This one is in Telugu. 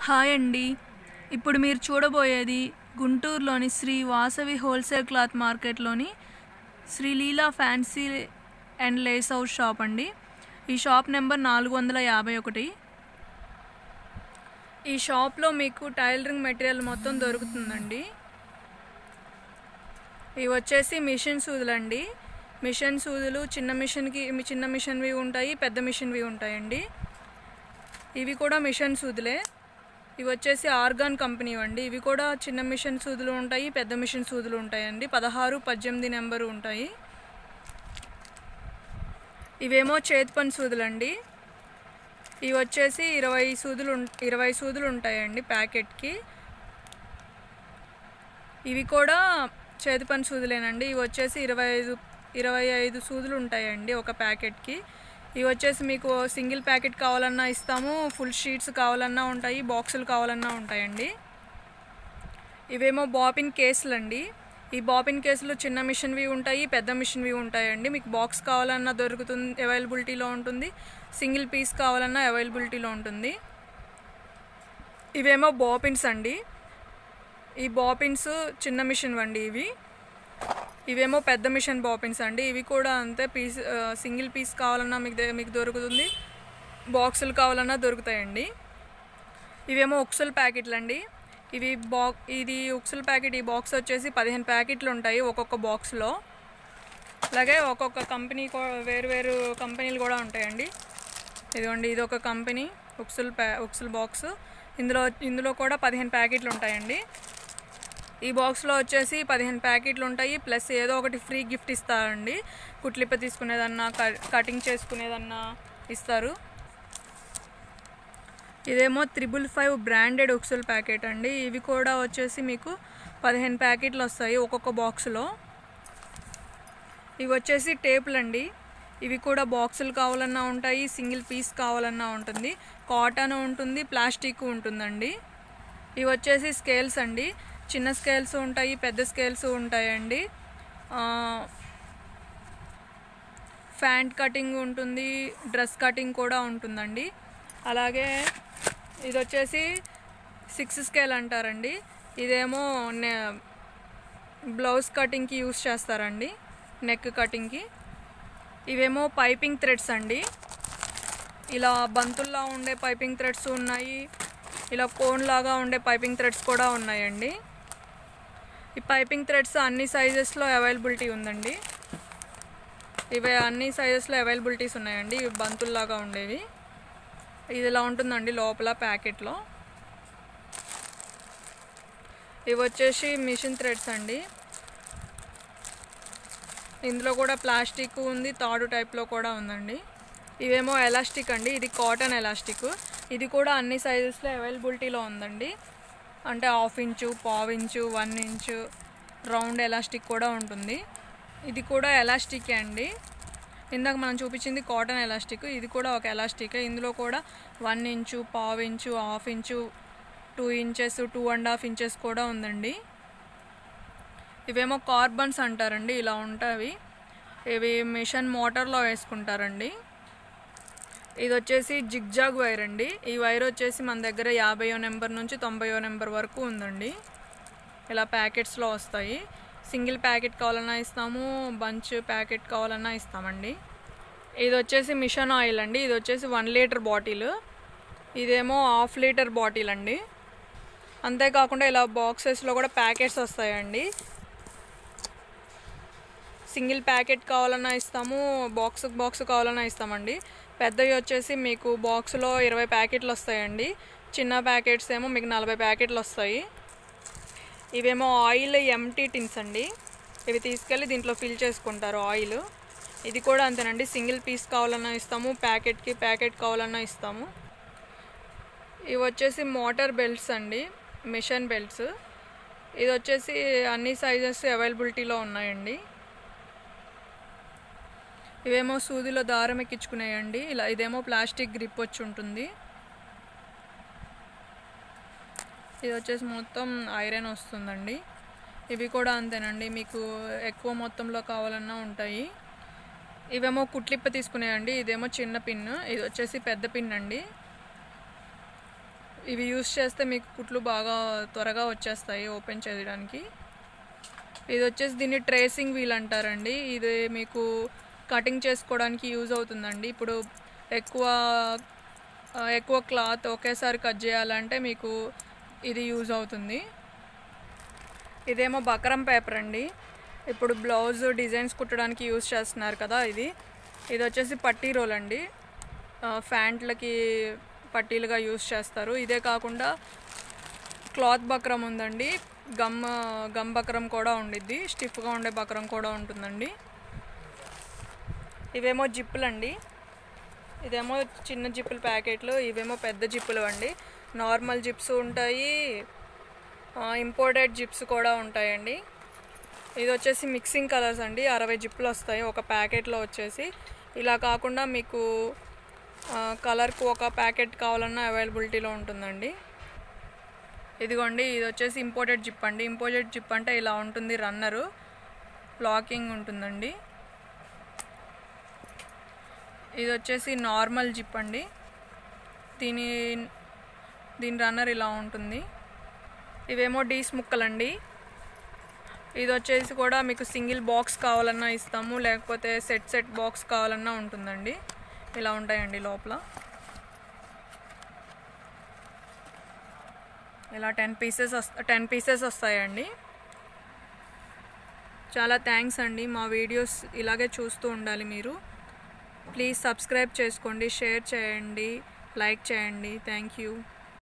హాయ్ అండి ఇప్పుడు మీరు చూడబోయేది గుంటూరులోని శ్రీ వాసవి హోల్సేల్ క్లాత్ మార్కెట్లోని Shri Leela fancy and lace house shop అండి ఈ షాప్ నెంబర్ నాలుగు వందల యాభై ఒకటి ఈ షాప్లో మీకు టైలరింగ్ మెటీరియల్ మొత్తం దొరుకుతుందండి ఇవి వచ్చేసి మిషన్ సూదులండి మిషన్ సూదులు చిన్న మిషన్కి చిన్న మిషన్వి ఉంటాయి పెద్ద మిషన్వి ఉంటాయండి ఇవి కూడా మిషన్ సూదులే ఇవి వచ్చేసి ఆర్గాన్ కంపెనీ అండి ఇవి కూడా చిన్న మిషన్ సూదులు ఉంటాయి పెద్ద మిషన్ సూదులు ఉంటాయండి పదహారు పద్దెనిమిది నెంబరు ఉంటాయి ఇవేమో చేతి పని సూదులండి ఇవి వచ్చేసి ఇరవై సూదులు ఉం- ఇరవై సూదులు ఉంటాయండి ప్యాకెట్కి ఇవి కూడా చేతి పని సూదులేనండి ఇవి వచ్చేసి ఇరవై ఐదు ఇరవై ఐదు సూదులు ఉంటాయండి ఒక ప్యాకెట్కి ఇవి వచ్చేసి మీకు సింగిల్ ప్యాకెట్ కావాలన్నా ఇస్తాము ఫుల్ షీట్స్ కావాలన్నా ఉంటాయి బాక్సులు కావాలన్నా ఉంటాయండి ఇవేమో బాపిన్ కేసులు అండి ఈ బాపిన్ కేసులు చిన్న మిషన్వి ఉంటాయి పెద్ద మిషన్వి ఉంటాయండి మీకు బాక్స్ కావాలన్నా దొరుకుతుంది అవైలబిలిటీలో ఉంటుంది సింగిల్ పీస్ కావాలన్నా అవైలబిలిటీలో ఉంటుంది ఇవేమో బాపిన్స్ అండి ఈ బాపిన్స్ చిన్న మిషన్ అండి ఇవి ఇవేమో పెద్ద మిషన్ బాపిన్స్ అండి ఇవి కూడా అంతే పీస్ ఆ, సింగిల్ పీస్ కావాలన్నా మీకు ద- మీకు దొరుకుతుంది బాక్సులు కావాలన్నా దొరుకుతాయండి ఇవేమో ఉక్సుల ప్యాకెట్లు అండి ఇవి బా ఇది ఉక్సుల ప్యాకెట్ ఈ బాక్స్ వచ్చేసి పదిహేను ప్యాకెట్లు ఉంటాయి ఒక్కొక్క బాక్స్లో అలాగే ఒక్కొక్క కంపెనీ కూ- వేరు వేరు కంపెనీలు కూడా ఉంటాయండి ఇదిగోండి ఇది ఒక కంపెనీ ఉక్సుల్ ప్యా ఉక్సుల్ బాక్స్ ఇందులో ఇందులో కూడా పదిహేను ప్యాకెట్లు ఉంటాయండి ఈ బాక్స్లో వచ్చేసి పదిహేను ప్యాకెట్లు ఉంటాయి ప్లస్ ఏదో ఒకటి ఫ్రీ గిఫ్ట్ ఇస్తారండి కుట్లిప్ప తీసుకునేదన్నా క- కటింగ్ చేసుకునేదన్నా ఇస్తారు ఇదేమో త్రిబుల్ ఫైవ్ బ్రాండెడ్ ఉక్సుల్ ప్యాకెట్ అండి ఇవి కూడా వచ్చేసి మీకు పదిహేను ప్యాకెట్లు వస్తాయి ఒక్కొక్క బాక్స్లో ఇవి వచ్చేసి టేపులు అండి ఇవి కూడా బాక్సులు కావాలన్నా ఉంటాయి సింగిల్ పీస్ కావాలన్నా ఉంటుంది కాటన్ ఉంటుంది ప్లాస్టిక్ ఉంటుందండి ఇవి వచ్చేసి స్కేల్స్ అండి చిన్న స్కేల్స్ ఉంటాయి పెద్ద స్కేల్స్ ఉంటాయండి ఆ, ఫ్యాంట్ కటింగ్ ఉంటుంది డ్రెస్ కటింగ్ కూడా ఉంటుందండి అలాగే ఇది వచ్చేసి సిక్స్ స్కేల్ అంటారండి ఇదేమో నె- బ్లౌజ్ కటింగ్కి యూస్ చేస్తారండి నెక్ కటింగ్కి ఇవేమో పైపింగ్ థ్రెడ్స్ అండి ఇలా బంతుల్లా ఉండే పైపింగ్ థ్రెడ్స్ ఉన్నాయి ఇలా కోన్ లాగా ఉండే పైపింగ్ థ్రెడ్స్ కూడా ఉన్నాయండి ఈ పైపింగ్ థ్రెడ్స్ అన్ని సైజెస్లో అవైలబిలిటీ ఉందండి ఇవి అన్ని సైజెస్లో అవైలబిలిటీస్ ఉన్నాయండి ఇవి బంతుల్లాగా ఉండేవి ఇది ఇలా ఉంటుందండి లోపల ప్యాకెట్లో ఇవి వచ్చేసి మిషన్ థ్రెడ్స్ అండి ఇందులో కూడా ప్లాస్టిక్ ఉంది తాడు టైప్లో కూడా ఉందండి ఇవేమో ఎలాస్టిక్ అండి ఇది కాటన్ ఎలాస్టిక్ ఇది కూడా అన్ని సైజెస్లో అవైలబిలిటీలో ఉందండి అంటే హాఫ్ ఇంచు పావు inch one inch round elastic కూడా ఉంటుంది ఇది కూడా ఎలాస్టికే అండి ఇందాక మనం చూపించింది కాటన్ ఎలాస్టిక్ ఇది కూడా ఒక ఎలాస్టిక్ ఇందులో కూడా వన్ ఇంచు పావు inch half inch two inches two and half inches కూడా ఉందండి ఇవేమో కార్బన్స్ అంటారండి ఇలా ఉంటాయి ఇవి మిషన్ మోటార్లో వేసుకుంటారండి ఇది వచ్చేసి జిగ్జాగ్ వైర్ అండి ఈ వైర్ వచ్చేసి మన దగ్గర యాభైయో నెంబర్ నుంచి తొంభైయో నెంబర్ వరకు ఉందండి ఇలా ప్యాకెట్స్లో వస్తాయి సింగిల్ ప్యాకెట్ కావాలన్నా ఇస్తాము బంచ్ ప్యాకెట్ కావాలన్నా ఇస్తామండి ఇది వచ్చేసి మిషన్ ఆయిల్ అండి ఇది వచ్చేసి వన్ లీటర్ బాటిల్ ఇదేమో హాఫ్ లీటర్ బాటిల్ అండి అంతేకాకుండా ఇలా బాక్సెస్లో కూడా ప్యాకెట్స్ వస్తాయండి సింగిల్ ప్యాకెట్ కావాలన్నా ఇస్తాము బాక్స్ బాక్స్ కావాలన్నా ఇస్తామండి పెద్దవి వచ్చేసి మీకు బాక్స్లో ఇరవై ప్యాకెట్లు వస్తాయండి చిన్న ప్యాకెట్స్ ఏమో మీకు నలభై ప్యాకెట్లు వస్తాయి ఇవేమో ఆయిల్ ఎంటీ టిన్స్ అండి ఇవి తీసుకెళ్ళి దీంట్లో ఫిల్ చేసుకుంటారు ఆయిల్ ఇది కూడా అంతేనండి సింగిల్ పీస్ కావాలన్నా ఇస్తాము ప్యాకెట్కి ప్యాకెట్ కావాలన్నా ఇస్తాము ఇవి వచ్చేసి మోటార్ బెల్ట్స్ అండి మిషన్ బెల్ట్స్ ఇది వచ్చేసి అన్ని సైజెస్ అవైలబిలిటీలో ఉన్నాయండి ఇవేమో సూదిలో దారం ఎక్కించుకునేయండి ఇలా ఇదేమో ప్లాస్టిక్ గ్రిప్ వచ్చి ఉంటుంది ఇది వచ్చేసి మొత్తం ఐరన్ వస్తుందండి ఇవి కూడా అంతేనండి మీకు ఎక్కువ మొత్తంలో కావాలన్నా ఉంటాయి ఇవేమో కుట్లిప్ప తీసుకునేయండి ఇదేమో చిన్న పిన్ ఇది వచ్చేసి పెద్ద పిన్ అండి ఇవి యూస్ చేస్తే మీకు కుట్లు బాగా త్వరగా వచ్చేస్తాయి ఓపెన్ చేయడానికి ఇది వచ్చేసి దీన్ని ట్రేసింగ్ వీల్ అంటారండి ఇది మీకు కటింగ్ చేసుకోవడానికి యూజ్ అవుతుందండి ఇప్పుడు ఎక్కువ ఆ, ఎక్కువ క్లాత్ ఒకేసారి కట్ చేయాలంటే మీకు ఇది యూజ్ అవుతుంది ఇదేమో బకరం పేపర్ అండి ఇప్పుడు బ్లౌజ్ డిజైన్స్ కుట్టడానికి యూజ్ చేస్తున్నారు కదా ఇది ఇది వచ్చేసి పట్టీ రోల్ అండి ఆ, ఫ్యాంట్లకి పట్టీలుగా యూజ్ చేస్తారు ఇదే కాకుండా క్లాత్ బక్రం ఉందండి గమ్ గమ్ బక్రం కూడా ఉండిద్ది స్టిఫ్గా ఉండే బక్రం కూడా ఉంటుందండి ఇవేమో జిప్పులు అండి ఇదేమో చిన్న జిప్పుల ప్యాకెట్లు ఇవేమో పెద్ద జిప్పులు అండి నార్మల్ జిప్స్ ఉంటాయి ఇంపోర్టెడ్ జిప్స్ కూడా ఉంటాయండి ఇది వచ్చేసి మిక్సింగ్ కలర్స్ అండి అరవై జిప్పులు వస్తాయి ఒక ప్యాకెట్లో వచ్చేసి ఇలా కాకుండా మీకు కలర్కు ఒక ప్యాకెట్ కావాలన్నా అవైలబిలిటీలో ఉంటుందండి ఇదిగోండి ఇది వచ్చేసి ఇంపోర్టెడ్ జిప్ అండి ఇంపోర్టెడ్ జిప్ అంటే ఇలా ఉంటుంది రన్నరు లాకింగ్ ఉంటుందండి ఇది వచ్చేసి నార్మల్ జిప్ అండి దీని దీని రన్నర్ ఇలా ఉంటుంది ఇవేమో డీస్ ముక్కలండి ఇది వచ్చేసి కూడా మీకు సింగిల్ బాక్స్ కావాలన్నా ఇస్తాము లేకపోతే సెట్ సెట్ బాక్స్ కావాలన్నా ఉంటుందండి ఇలా ఉంటాయండి లోపల ఇలా టెన్ పీసెస్ వస్తా టెన్ పీసెస్ వస్తాయండి చాలా థ్యాంక్స్ అండి మా వీడియోస్ ఇలాగే చూస్తూ ఉండాలి మీరు ప్లీజ్ సబ్స్క్రైబ్ చేసుకోండి షేర్ చేయండి లైక్ చేయండి థ్యాంక్ యూ